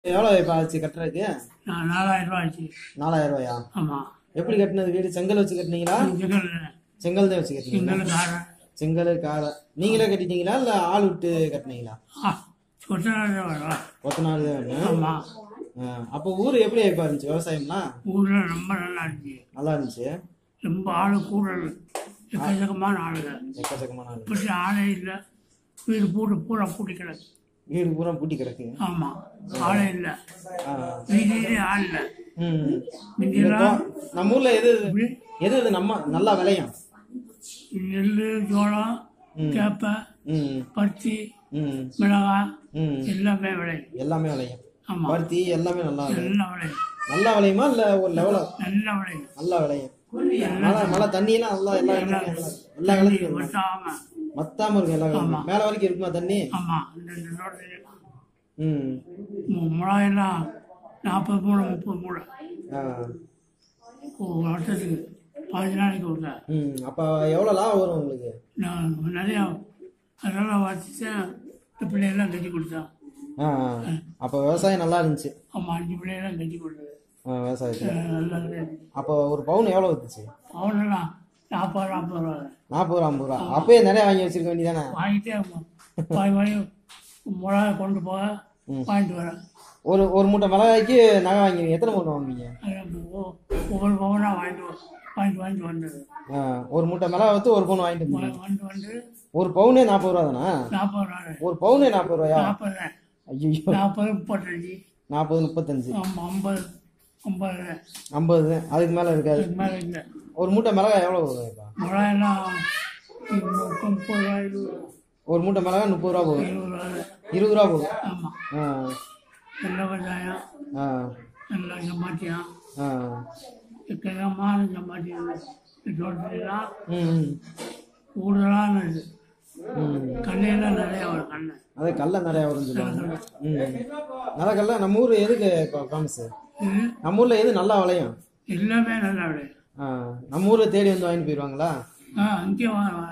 எவ்வளோ இப்போ ஆச்சு கட்டுறதுக்கு நான் நாலாயிரம் ரூபா ஆச்சு நாலாயிரம் ரூபாயா ஆமாம் எப்படி கட்டினது வீடு செங்கல் வச்சு கட்டினீங்களா செங்கல் செங்கல் தான் வச்சு கட்டினீங்களா செங்கல் காரை செங்கல் காரை நீங்களே கட்டிட்டீங்களா இல்லை ஆள் விட்டு கட்டினீங்களா ஆ சொத்தனால வரும் ஒத்த நாள் தான் வேணும் ஆமாம் அப்போ ஊர் எப்படி இப்போ இருந்துச்சு விவசாயம்லாம் ஊரில் ரொம்ப நல்லா இருந்துச்சு நல்லா இருந்துச்சு ரொம்ப ஆளு கூடல் எக்கச்சக்கமான ஆளுங்க எக்கச்சக்கமான ஆள் இப்படி ஆளே இல்லை வீடு பூட்டு பூரா பூட்டி கிடக்கு வீடு பூரா பூட்டி கிடக்கு ஆமாம் ஆளே இல்லை ஆ. வீதியிலே ஆள் இல்லை ம் முந்தியெல்லாம் நம்ம ஊர்ல எது எது- இப்படி எது எது நம்ம நல்லா விளையும் நெல் ஜோளம் கேப்பை ம் பருத்தி ம் மிளகாய் ம் எல்லாமே விளையும் எல்லாமே விளையும் ஆமாம் பருத்தி எல்லாமே நல்லா விளையும் எல்லாம் விளையும் நல்லா விளையுமா இல்ல ஒரு லெவலா நல்லா விளையும் நல்லா விளையும் மழை மழை தண்ணியெல்லாம் நல்லா எல்லா இடத்துலயும் நல்லா- எல்லா விளையும் ஒட்டாம மத்தாம இருக்கும் எல்லா விளையும் மேல வரைக்கும் இருக்குமா தண்ணி ஆமாம் இந்த இந்த தோட்டத்தில் ம் மு- மிளகாயெல்லாம் நாற்பது மூணு முப்பது மூணு ஆ. ஒரு வருஷத்துக்கு பாஞ்சு நாளைக்கு விட்டா ம் அப்ப எவ்வளவு லாபம் வரும் உங்களுக்கு நான் நிறையா அதெல்லாம் வச்சுட்டு இந்த பிள்ளையெல்லாம் கட்டி கொடுத்தான் ஆ ஆ. அப்ப விவசாயம் நல்லா இருந்துச்சு ஆமாம் அஞ்சு பிள்ளையெல்லாம் கட்டி கொடுத்தது ஆ, விவசாயத்துல அஹ் நல்லா இருந்துச்சு. அப்போ ஒரு பவுன் எவ்வளவு வித்துச்சு அவனெல்லாம் நாற்பது நாற்பது ரூபா நாற்பது ரூபா ஐம்பது ரூபா அப்பயே நிறைய வாங்கி வச்சிருக்க வேண்டியதானே வாங்கிட்டே இருப்போம். வாங்கி வாங்கி மிளகா கொண்டு போக வாங்கிட்டு வரேன் ஒரு ஒரு மூட்டை மிளகாய்க்கு நகை வாங்குவீங்க எத்தனை மூட்டை வாங்குவீங்க அது ஒ- ஒவ்வொரு பவனாக வாங்கிட்டு வ- வாங்கிட்டு வாங்கிட்டு வந்தது ஆ, ஒரு மூட்டை மிளகா வச்சு ஒரு பவுன் வாங்கிட்டு வந்தீங்க. வா- வாங்கிட்டு வந்து ஒரு பவுனே நாற்பது ரூபா தானா நாற்பது நாள் ஒரு பவுனே நாற்பது ரூபாயா நாற்பது ஐயோ நாற்பது முப்பத்தஞ்சு நாற்பது முப்பத்தஞ்சு ஆமாம் ஐம்பது ஐம்பது ஐம்பது அதுக்கு மேல இருக்காது அதுக்கு மேலே இல்லை ஒரு மூட்டை மிளகாய் எவ்வளவு வரும் இப்ப? மிளகாயெல்லாம் முப்பது முப்பது ரூபா இருபது ரூபா ஒரு மூட்டை மிளகாய் முப்பது ரூபா போகும் இருபது ரூபா இருபது ரூபா போகும் ஆமாம் ஆ நல்ல வெங்காயம் ஆ நல்ல சம்பாத்தியம் ஆ எக்கச்சக்கமான சம்பாத்தியம் தோட்டத்துலாம் ம் ம். கூடுதலான இது ம் கண்ணையெல்லாம் நிறையா வரும் கண்ணை அது கல்ல நிறைய வரும் சொல்லுவாங்க ம் நல்ல கல்ல நம்ம ஊர் எதுக்கு ஃபேமஸ் இது நம்ம ஊர்ல எது நல்லா விளையும் எல்லாமே நல்லா விளையும் ஆ நம்ம ஊர்ல தேடி வந்து வாங்கிட்டு போயிடுவாங்களா ஆ அங்கே வா வா.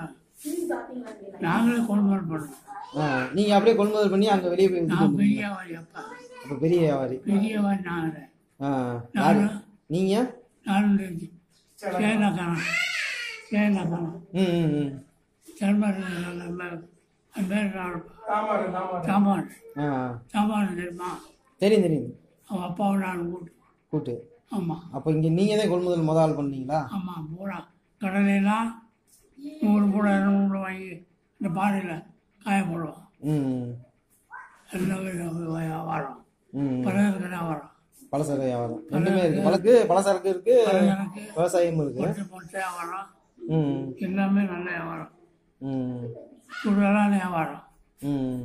நாங்களே கொள்முதல் பண்ணுறோம் ஆ நீங்க அப்படியே கொள்முதல் பண்ணி அங்க வெளியே போய் வித்துட்டு நான் பெரிய வாரி அப்பா அப்ப பெரிய வியாபாரி பெரிய வாரி நான் ஆ யாரு நீங்க நானும் சேனா காணும் சேனா காணும் ம் ம் ம் சாம்பார் அது பேர் சாம்பார் ஆ சாம்பார் தெரியுமா தெரியும் தெரியும் அவன் அப்பாவை நான் கூட்டு கூட்டு ஆமாம் அப்போ இங்க நீங்க தான் கொள்முதல் முத ஆள் பண்ணீங்களா ஆமாம் பூரா கடலையெல்லாம் நூறு மூட இரநூறு வாங்கி இந்த பானையில் காய போடுவோம் ம் எல்லாமே வியாபாரம் ம் பலருக்கு வியாபாரம் பலசரக்கு வியாபாரம் ரெண்டுமே இருக்கு பழக்கு பலசரக்கு இருக்கு எனக்கு விவசாயம் இருக்கு பொட்டு பொட்டு வியாபாரம் ம் எல்லாமே நல்ல வியாபாரம் ம் சுடலான வியாபாரம் ம்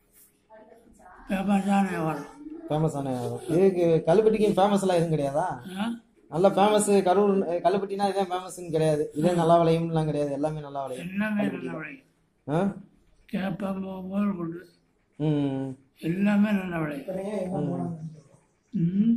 வியாபாரத்தான வியாபாரம் ஃபேமஸான வியாபாரம் இதுக்கு கல்லுப்பட்டிக்கு ஃபேமஸ் எல்லாம் எதுவும் கிடையாதா ஆ? நல்ல ஃபேமஸ் கரூர் அஹ், கல்லுப்பட்டினா இதான் ஃபேமஸ்னு கிடையாது இதே நல்லா விளையும்லாம் கிடையாது எல்லாமே நல்லா விளையும் எல்லாமே நல்ல விளையும் ஆ கேப்ப முதல் கொண்டு ம் எல்லாமே நல்ல விளையும் ம்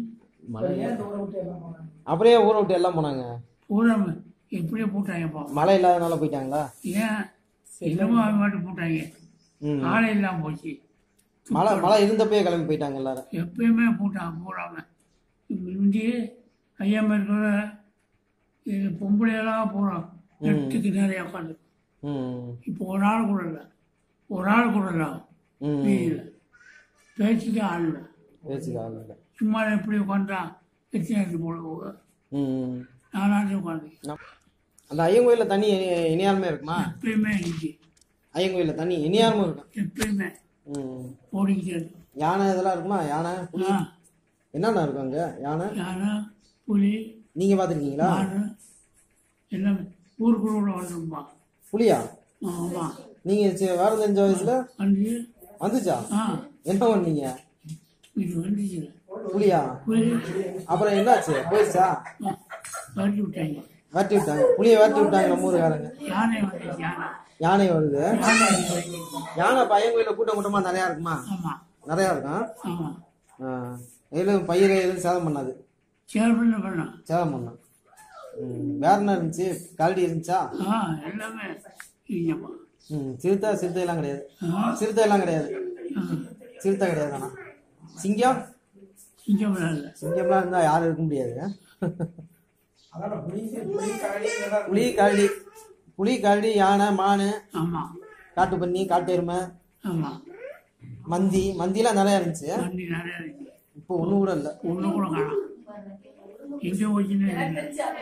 அப்படியே ஊரை விட்டு எல்லாம் போனாங்க பூரா எப்படியே போட்டாங்கப்பா மழை இல்லாதனால போயிட்டாங்களா ஏன் என்னமோ அவங்க மட்டும் போட்டாங்க ம் ஆளே இல்லாமல் போச்சு மழை மழை இருந்தப்பயே கிளம்பி போயிட்டாங்க எல்லாரும் எப்பயுமே போட்டாங்க பூராம முந்தி ஐயம் இருக்கிற இது பொம்பளையெல்லாம் போகிறோம் நெட்டுக்கு நிறைய உட்காந்து ம் இப்போ ஒரு ஆள் கூட இல்லை ஒரு ஆள் கூட இல்லை ம் வீதியில் பேச்சுக்கு ஆள் இல்லை பேச்சுக்கு ஆள் இல்லை சும்மா எப்படி உட்காந்தா எத்தனை எடுத்து போட போக ம் நானாச்சும் உட்காந்து நம்- அந்த ஐயங்கோயிலில் தண்ணி இனி- இனியாருமே இருக்குமா எப்பயுமே இருந்துச்சு ஐயங்கோயிலில் தண்ணி இனியாருமே இருக்கும் எப்பயுமே ம் ஓடிக்கிட்டே இருக்கும் யானை இதெல்லாம் இருக்குமா யானை புலி ஆ என்னென்ன இருக்கும் அங்கே யானை யானை புலி நீங்கள் பார்த்துருக்கீங்களா மாடு எல்லாமே ஊருக்குள்ள வந்துருப்பா புலியா ஆமாம் நீங்கள் வேறு தெரிஞ்ச வயசில் வந்து வந்துச்சா ஆ என்ன பண்ணீங்க இது வந்துச்சு புலியா புலி அப்புறம் என்னாச்சு போயிடுச்சா ஆ, விரட்டி விட்டாங்க விரட்டி விட்டாங்க புளியை விரட்டி விட்டாங்க நம்ம ஊருக்காரங்க யானை வந்துச்சு யானை யானை வருது யானை வந்துச்சு. யானை பையன் கூட்டம் கூட்டமாக நிறையா இருக்குமா ஆமாம் நிறையா இருக்கும் ஆமாம் ஆ. எதுவும் பயிர் எதுவும் சேதம் பண்ணாது சேர்மன் பண்ணோம் சேதம் பண்ணோம் ம் வேற என்ன இருந்துச்சு கரடி இருந்துச்சா ஆ எல்லாமே இல்லையம்மா ம் சிறுத்தை சிறுத்தை எல்லாம் கிடையாது ஆ சிறுத்தை எல்லாம் கிடையாது ஆ. சிறுத்தை கிடையாது ஆனா சிங்கம் சிங்கம்லாம் இல்லை சிங்கம்லாம் இருந்தா யாரும் இருக்க முடியாது அதான் புலி புலி கரடி இதெல்லாம் புலி கரடி புலி கரடி யானை மானு ஆமாம் காட்டு பன்னி காட்டு எருமை ஆமாம் மந்தி மந்திலாம் நிறைய இருந்துச்சு வண்டி நிறையா இருக்கு இப்போ ஒண்ணு கூட இல்ல ஒன்று கூட காணும் எங்கே போச்சுன்னு இல்லை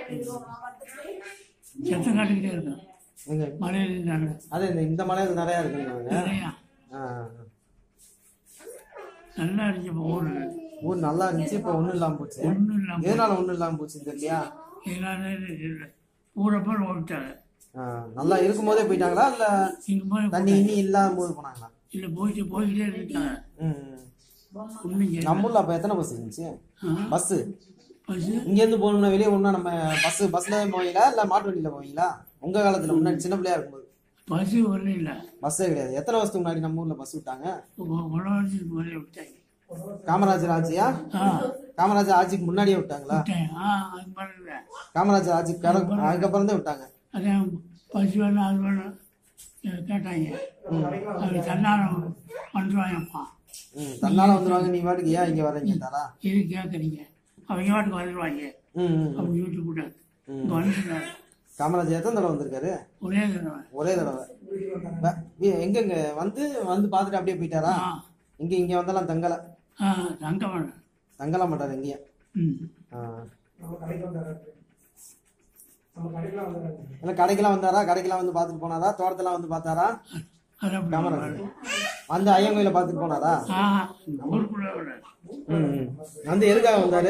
செத்தம் காட்டுக்கிட்டே இருக்கும் எங்க மலையில் இருந்தாங்க அது இந்த இந்த மலையில நிறைய இருக்குங்க நிறையா நல்லா இருந்துச்சு இப்போ ஊர் ஊர் நல்லா இருந்துச்சு இப்போ ஒண்ணும் இல்லாம போச்சு ஒன்றும் இல்லாமல் எதனால ஒண்ணும் இல்லாம போச்சு தெரியலையா எல்லாரும் இல்லை ஊரை போய் ஓடிட்டாங்க ஆ, நல்லா இருக்கும் போதே போயிட்டாங்களா இல்ல இங்கே போய் தண்ணி இன்னி இல்லாம போது போனாங்களா இல்லை போயிட்டு போய்கிட்டே இருந்துட்டாங்க ம், ம். ஒன்றும் நம்ம ஊர்ல அப்ப எத்தனை பஸ் இருந்துச்சு பஸ் பஸ்ஸு இங்க இருந்து போகணும்னா வெளியே ஒண்ணா நம்ம பஸ் பஸ்ல தான் போவீங்களா இல்ல மாட்டு வண்டியில போவீங்களா உங்க காலத்துல முன்னாடி சின்ன பிள்ளையா இருக்கும்போது பஸ்ஸு வரல இல்லை பஸ்ஸே கிடையாது எத்தனை வருஷத்துக்கு முன்னாடி நம்ம ஊர்ல பஸ் விட்டாங்க உலகத்துக்கு வரல விட்டாங்க காமராஜர் ஆட்சியா ஆ காமராஜர் ஆட்சிக்கு முன்னாடியே விட்டாங்களா விட்டாங்க ஆ அது மாதிரி இல்லை காமராஜர் ஆட்சிக்கு பிறகு- அதுக்கப்புறம் தான் விட்டாங்க அதான் பஸ் வேணும் அது வேணும் இதை கேட்டாங்க அது தன்னாரம் வந்துருவாங்கப்பா ம் தன்னால வந்துருவாங்க நீ வாட்டுக்கு ஏன் இங்க வரீங்க தாரா எது கேட்குறீங்க அவங்க வாட்டுக்கு வந்துருவாங்க ம் ம், ம். அவங்க வீட்டுக்கு கூடாது இங்கே வந்துட்டாங்க காமராஜர் எத்தனை தடவை வந்திருக்காரு ஒரே தடவை ஒரே தடவை வ- வி- எங்கெங்க வந்து வந்து பார்த்துட்டு அப்படியே போயிட்டாரா ஆ இங்க இங்க வந்தாலும் தங்கல ஆ தங்க வேணும் தங்கல மாட்டாரு எங்கேயும் ம் ஆ. நம்ம கடைக்கு வந்தாரு நம்ம கடைக்கெல்லாம் வந்தாரு இல்ல கடைக்கெல்லாம் வந்தாரா கடைக்கெல்லாம் வந்து பார்த்துட்டு போனாரா தோட்டத்தெல்லாம் வந்து பார்த்தாரா அது அப்படி காமராஜர் வந்து ஐயங்கோயில பார்த்துட்டு போனாரா ஆ ஊருக்குள்ளே வராது ம் ம். வந்து எதுக்காக வந்தாரு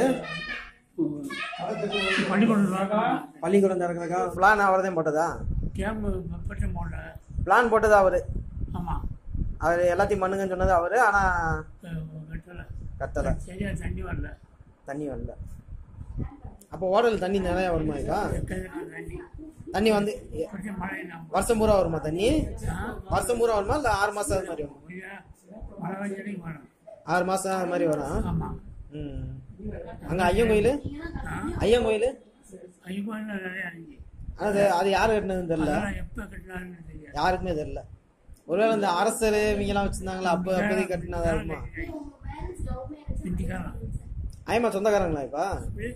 பள்ளிக்கூடம் வரணும் பள்ளிக்கூடம் திறக்கிறக்கா பிளான் அவர் தான் போட்டதா கேம்பு பெற்ற போல பிளான் போட்டது அவரு ஆமாம் அவர் எல்லாத்தையும் பண்ணுங்கன்னு சொன்னது அவரு ஆனா வெட்டலை கட்டல சரியா தண்ணி வரல தண்ணி வரல அப்போ ஓடல் தண்ணி நிறைய வருமா இதா எக்கச்சக்க தண்ணி தண்ணி வந்து எ- பெற்ற மழை நம்ம வருஷம் பூரா வருமா தண்ணி ஆ வருஷம் பூரா வருமா இல்ல ஆறு மாசம் அது மாதிரி வருமா ஐயா, மழை வஞ்சனைக்கு வரும் ஆறு மாசம் அது மாதிரி வரும் ஆமாம் ம் அங்க ஐயன் கோயில் ஆ ஐயன் கோயில் ஐயோ நிறையா இருந்துச்சு அது அது யாரு கட்டினதுன்னு தெரியல அதெல்லாம் எப்போ கட்டினாருன்னு தெரியாது யாருக்குமே தெரியல ஒருவேளை இந்த அரசர் இவங்க எல்லாம் வச்சிருந்தாங்களா அப்ப அப்போதைக்கு கட்டினதா இருக்குமா பிந்திக்காரன் ஐயம்மா சொந்தக்காரங்களா இப்ப அப்படி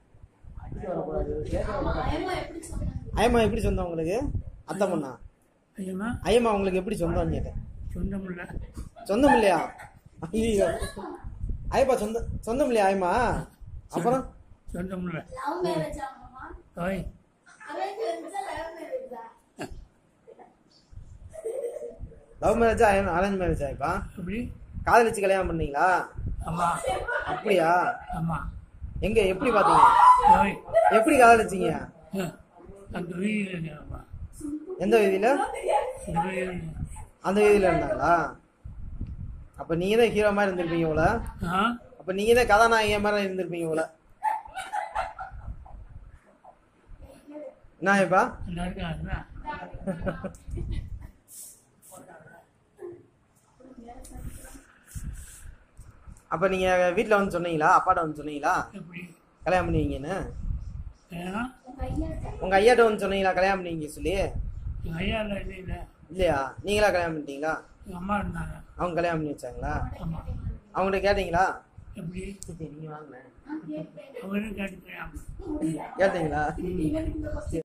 ஐயம்மா எப்படி சொந்தம் உங்களுக்கு அத்தை பொண்ணா ஐயம்மா ஐயம்மா உங்களுக்கு எப்படி சொந்தம் கேட்டேன் சொந்தம் இல்லை சொந்தம் இல்லையா ஐயோ ஐயப்பா சொந்த சொந்தம் இல்லையா ஐயம்மா அப்புறம் சொந்தம் இல்லை ஓய் லவ் மேரேஜா அரேஞ்ச் மேரேஜா இப்பா அப்படி காதலிச்சு கல்யாணம் பண்ணீங்களா ஆமாம் அப்படியா ஆமாம் எங்க எப்படி பாத்தீங்க ஓய் எப்படி காதலிச்சீங்க ஆ, அந்த வீதியில் இருக்காப்பா எந்த வீதியில இந்த வீதியில் அந்த வீதியில இருந்தாங்களா அப்ப நீங்க தான் ஹீரோ மாதிரி இருந்திருப்பீங்க போல ஆ அப்ப நீங்க தான் கதாநாயகிய மாதிரி இருந்திருப்பீங்க போல என்ன ஐயப்பா நல்லா இருக்காங்களா அப்ப நீங்க வீட்ல வந்து சொன்னீங்களா அப்பாட்ட வந்து சொன்னீங்களா எப்படி கல்யாணம் பண்ணுவீங்கன்னு ஏன்னா உங்க ஐயாட்ட வந்து சொன்னீங்களா கல்யாணம் பண்ணுவீங்க சொல்லி எங்கள் ஐயா இல்லை இல்லை இல்லை இல்லையா நீங்களா கல்யாணம் பண்ணிட்டீங்களா எங்கள் அம்மா இருந்தாங்க அவங்க கல்யாணம் பண்ணி வச்சாங்களா ஆமாம் அவங்கள்ட்ட கேட்டீங்களா எப்படி நீங்க வாங்க அவரும் கேட்டு போயாமல் கேட்டீங்களா